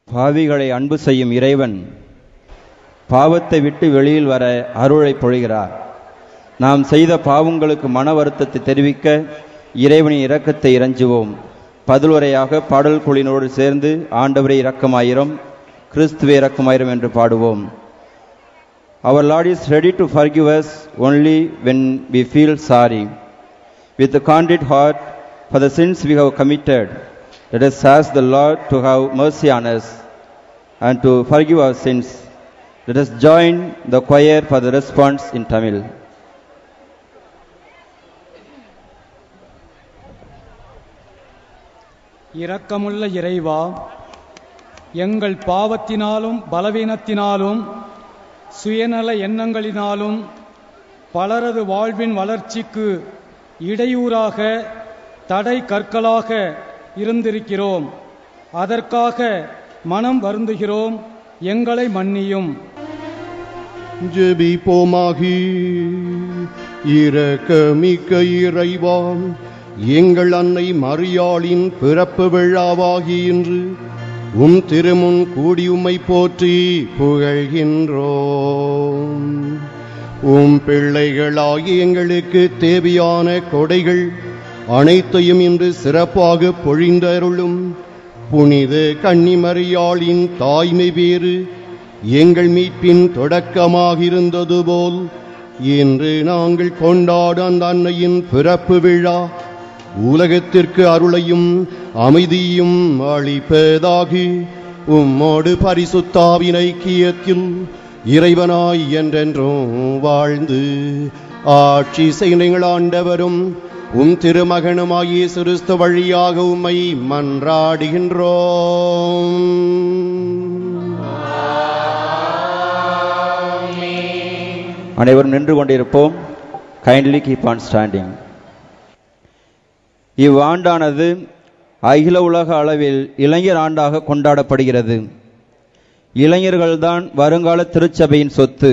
பாவிகளை அன்பு செய்யும் இறைவன் பாவத்தை விட்டு வெளியில் வர அருளை பொழிகிறார் நாம் செய்த பாவங்களுக்கு மன வருத்தத்தை தெரிவிக்க இறைவனின் இரக்கத்தை இறைஞ்சுவோம் பதிலுரையாக பாடல் குழுவினோடு சேர்ந்து ஆண்டவரே இரக்கமாயிரம் கிறிஸ்துவே இரக்கமாயிரம் என்று பாடுவோம் Our Lord is ready to forgive us only when we feel sorry. With a contrite heart for the sins we have committed, let us ask the Lord to have mercy on us and to forgive our sins. Let us join the choir for the response in Tamil. இரக்கமுள்ள இறைவா எங்கள் பாவத்தினாலும் பலவீனத்தினாலும் சுயநல எண்ணங்களினாலும் பலரது வாழ்வின் வளர்ச்சிக்கு இடையூறாக தடை கற்களாக இருந்திருக்கிறோம் அதற்காக மனம் வருந்துகிறோம் எங்களை மன்னியும் ஜெபிப்போமாக இரக்கமிக்க இறைவாம் எங்கள் அன்னை மரியாளின் பிறப்பு விழாவாகி இன்று உம் திருமுன் கூடி உம்மை போற்றி புகழ்கின்றோம் உம் பிள்ளைகளாகி எங்களுக்கு தேவையான கொடைகள் அனைத்தையும் இன்று சிறப்பாக பொழிந்தருளும் புனித கன்னிமரியாளின் தாய்மை வேறு எங்கள் மீட்பின் தொடக்கமாக இருந்தது போல் இன்று நாங்கள் கொண்டாடும் அந்த அன்னையின் பிறப்பு விழா உலகத்திற்கு அருளையும் அமைதியும் அளிப்பதாக உம்மோடு பரிசுத்தாவின் ஐக்கியத்தில் இறைவனாய் என்றென்றும் வாழ்ந்து ஆட்சி செய்யுங்கள் ஆண்டவரும் உம் திருமகனுமாகிய சிறுஸ்து வழியாக உம்மை மன்றாடுகின்றோம் அனைவரும் நின்று கொண்டிருப்போம் கைண்ட்லி கீப் ஆன் ஸ்டாண்டிங் இவ்வாண்டானது அகில உலக அளவில் இளைஞர் ஆண்டாக கொண்டாடப்படுகிறது இளைஞர்கள்தான் வருங்கால திருச்சபையின் சொத்து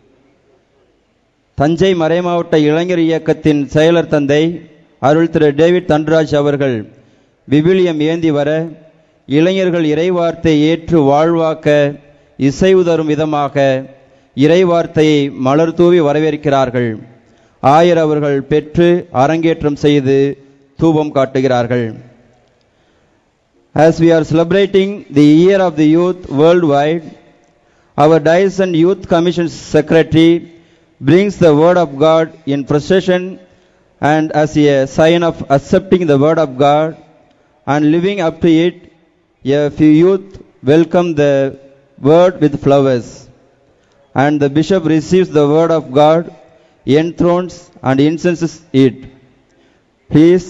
தஞ்சை மறைமாவட்ட இளைஞர் இயக்கத்தின் செயலர் தந்தை அருள் திரு டேவிட் தன்ராஜ் அவர்கள் விவிலியம் ஏந்தி வர இளைஞர்கள் இறைவார்த்தை ஏற்று வாழ்வாக்க இசைவு தரும் விதமாக இறைவார்த்தையை மலர் தூவி வரவேற்கிறார்கள் ஆயர் அவர்கள் பெற்று அரங்கேற்றம் செய்து தூபம் காட்டுகிறார்கள் As we are celebrating the year of the youth worldwide, our Diocesan Youth Commission Secretary brings the word of God in procession and as a sign of accepting the word of God and living up to it, a few youth welcome the word with flowers. And the bishop receives the word of God, enthrones and incenses it. Please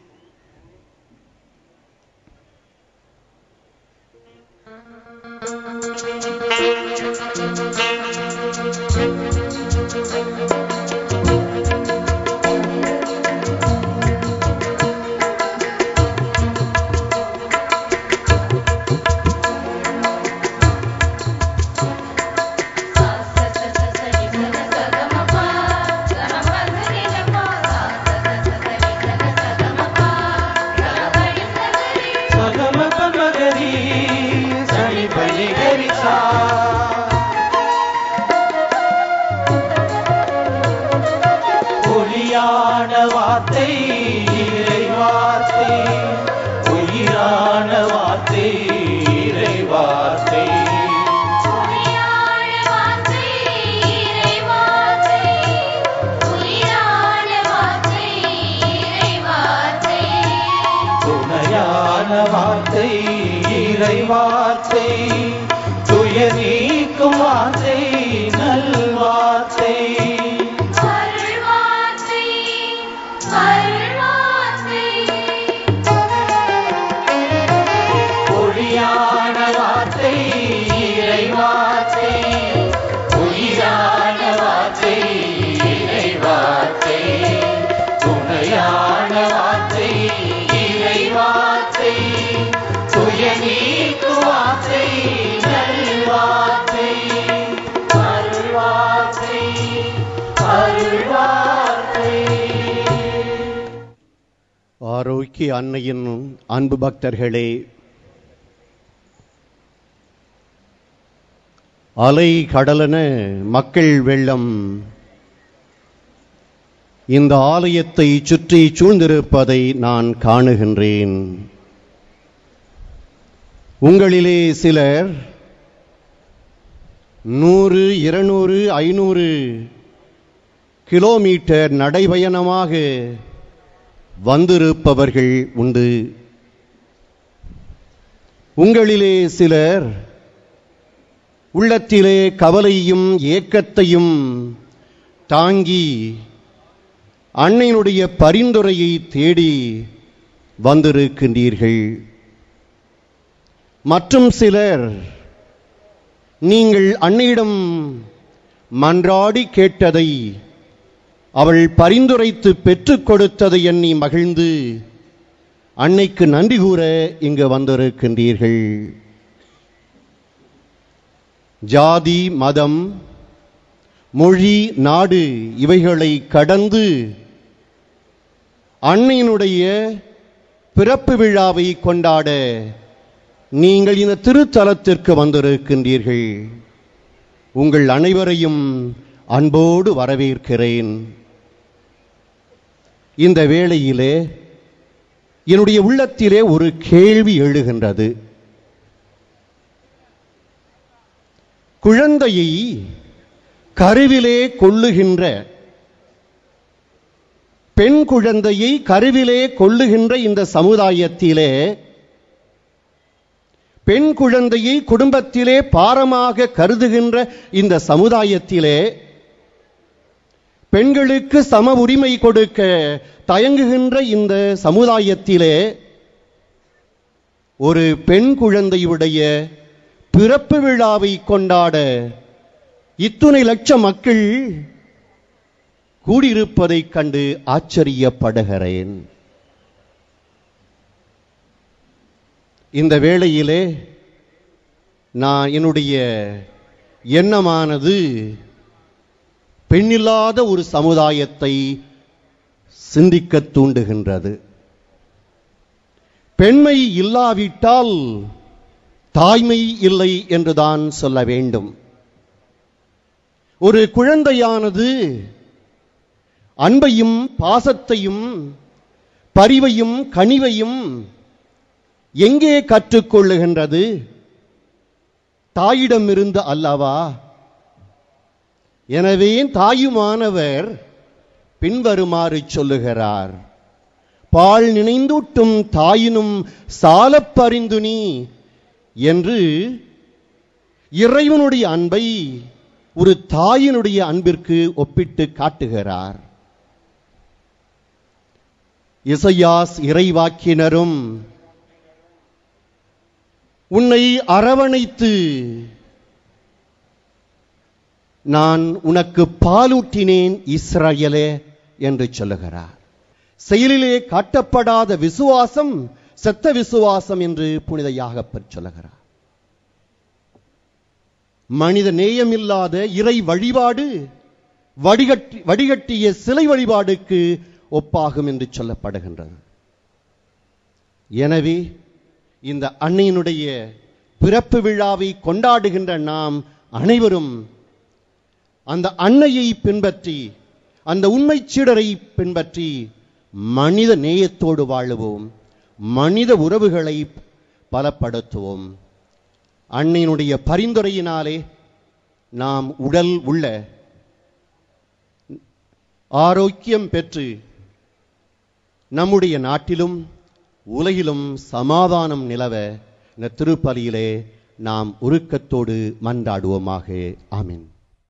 பொலியான வார்த்தை இறை வார்த்தை உயிரான வார்த்தை இறை வார்த்தை துணையான வார்த்தை இறை வார்த்தை துய நீக்கும் வார்த்தை நல்வார்த்தை பொழியான வார்த்தை இறை வார்த்தை உயிரான வார்த்தை இறை வார்த்தை துணையான வார்த்தை இறை வார்த்தை துய நீக்கு வார்த்தை நல்வார்த்தை அருள்வார்த்தை அருள்வார்த்தை ஆரோக்கிய அன்னையின் அன்பு பக்தர்களே அலை கடலென மக்கள் வெள்ளம் இந்த ஆலயத்தை சுற்றி சூழ்ந்திருப்பதை நான் காணுகின்றேன் உங்களிலே சிலர் நூறு இருநூறு ஐநூறு கிலோமீட்டர் நடைபயணமாக வந்திருப்பவர்கள் உண்டு உங்களிலே சிலர் உள்ளத்திலே கவலையும் ஏக்கத்தையும் தாங்கி அன்னையினுடைய பரிந்துரையை தேடி வந்திருக்கின்றீர்கள் மற்றும் சிலர் நீங்கள் அன்னையிடம் மன்றாடி கேட்டதை அவள் பரிந்துரைத்து பெற்றுக் கொடுத்ததை எண்ணி மகிழ்ந்து அன்னைக்கு நன்றி கூற இங்கு வந்திருக்கின்றீர்கள் ஜாதி மதம் மொழி நாடு இவைகளை கடந்து அன்னையினுடைய பிறப்பு விழாவை கொண்டாட நீங்கள் இந்த திருத்தலத்திற்கு வந்திருக்கின்றீர்கள் உங்கள் அனைவரையும் அன்போடு வரவேற்கிறேன் இந்த வேளையிலே என்னுடைய உள்ளத்திலே ஒரு கேள்வி எழுகின்றது குழந்தையை கருவிலே கொள்ளுகின்ற பெண் குழந்தையை கருவிலே கொள்ளுகின்ற இந்த சமுதாயத்திலே பெண் குழந்தையை குடும்பத்திலே பாரமாக கருதுகின்ற இந்த சமுதாயத்திலே பெண்களுக்கு சம உரிமை கொடுக்க தயங்குகின்ற இந்த சமுதாயத்திலே ஒரு பெண் குழந்தையுடைய பிறப்பு விழாவை கொண்டாட இத்துணை லட்சம் மக்கள் கூடியிருப்பதைக் கண்டு ஆச்சரியப்படுகிறேன் இந்த வேளையிலே நான் என்னுடைய எண்ணமானது பெண்ணில்லாத ஒரு சமுதாயத்தை சிந்திக்க தூண்டுகின்றது பெண்மை இல்லாவிட்டால் தாய்மை இல்லை என்றுதான் சொல்ல வேண்டும் ஒரு குழந்தையானது அன்பையும் பாசத்தையும் பரிவையும் கனிவையும் எங்கே கற்றுக்கொள்ளுகின்றது தாயிடமிருந்து அல்லவா எனவே தாயுமானவர் பின்வருமாறு சொல்லுகிறார் பால் நினைந்தூட்டும் தாயினும் சாலப் பரிந்து நீ என்று இறைவனுடைய அன்பை ஒரு தாயினுடைய அன்பிற்கு ஒப்பிட்டு காட்டுகிறார் இசையாஸ் இறைவாக்கினரும் உன்னை அரவணைத்து நான் உனக்கு பாலூட்டினேன் இஸ்ரவேலே என்று சொல்லுகிறார் செயலிலே காட்டப்படாத விசுவாசம் செத்த விசுவாசம் என்று புனித யாகப்பர் சொல்லுகிறார் மனித நேயமில்லாத இறை வழிபாடு வடிகட்டி வடிகட்டிய சிலை வழிபாடுக்கு ஒப்பாகும் என்று சொல்லப்படுகின்றது எனவே இந்த அன்னையினுடைய பிறப்பு விழாவை கொண்டாடுகின்ற நாம் அனைவரும் அந்த அன்னையை பின்பற்றி அந்த உண்மை சீடரை பின்பற்றி மனித நேயத்தோடு வாழுவோம் மனித உறவுகளை பலப்படுத்துவோம் அன்னையினுடைய பரிந்துரையினாலே நாம் உடல் உள்ள ஆரோக்கியம் பெற்று நம்முடைய நாட்டிலும் உலகிலும் சமாதானம் நிலவ இந்த திருப்பலியிலே நாம் உருக்கத்தோடு மன்றாடுவோமாக ஆமீன்